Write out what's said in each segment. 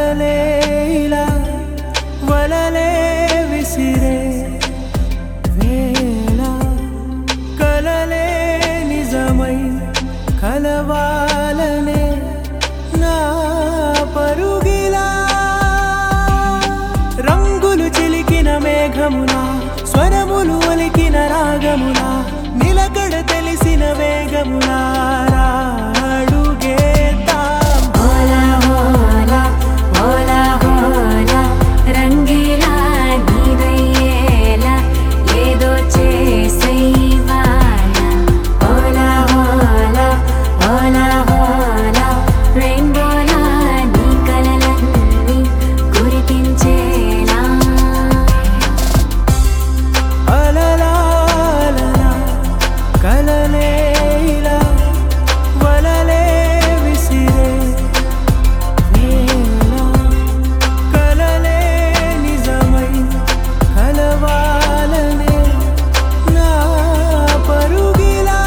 కలలే ఇలా వలలే విసిరే వేళ కలలే నిజమై కలవాలనే నా పరుగిలా రంగులు చిలికిన మేఘములా స్వరములు ఒలికిన రాగములా నిలకడ తెలిసిన వేగములా అడుగేద్దాం ఓలా ఓలా ఓలా ఓలా రంగీలా నీదయ్యేలా ఏదో చేసేవాల ఓలా ఓలా ఓలా ఓలా రెయిన్బోలా నీ కలలన్నీ కురిపించేలా అలలాలలా కలలే ఇలా వలలే విసిరే వేళ కలలే నిజమై కలవాలనే నా పరుగిలా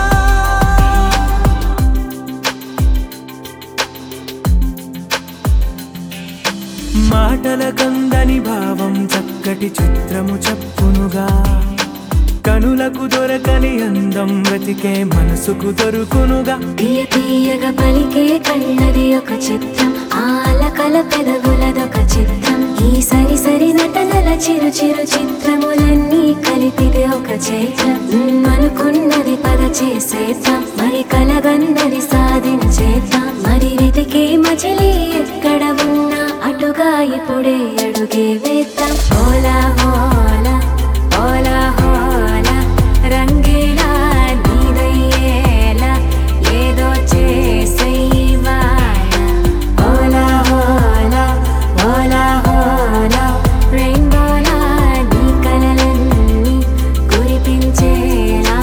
మాటల కందని భావం చక్కటి చిత్రము చెప్పునుగా కనులకు దొరకని అందం వెతికే మనసుకు దొరుకునుగా తీయ తీయగా పలికే కళ్ళది ఒక చిత్రం ఆలకల పెదవులదొక చిత్రం ఈ సరి సరి నటనల చిరు చిరు చిత్రములన్నీ కలిపిది ఒక చైత్రం మ్మ్ అనుకున్నది పద చేసేద్దాం మరి కలగన్నది సాధించేద్దాం మరి వెతికే మజిలీ ఎక్కడ ఉన్నా అటుగా ఇప్పుడే అడుగే వేద్దాం ఓలా ఓలా ఓలా ఓలా రంగీలా నీదయ్యేలా ఏదో చేసేవాల ఓలా ఓలా ఓలా ఓలా రెయిన్బోలా నీ కలలన్నీ కురిపించేలా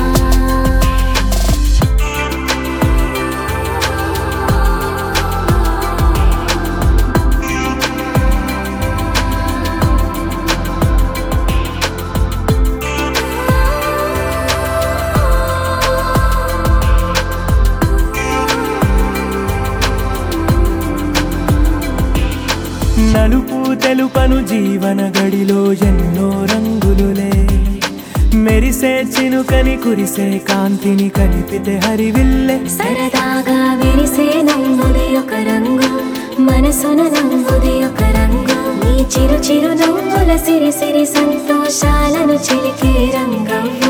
నలుపు తెలుపను జీవన గడిలో ఎన్నో రంగులులే మెరిసే చినుకని కురిసే కాంతిని కలిపితే హరివిల్లే సరదాగా విరిసే నవ్వుది ఒక రంగు మనసున నవ్వుది ఒక రంగు నీ చిరు చిరు నవ్వుల సిరి సిరి సంతోషాలను చిలికే రంగం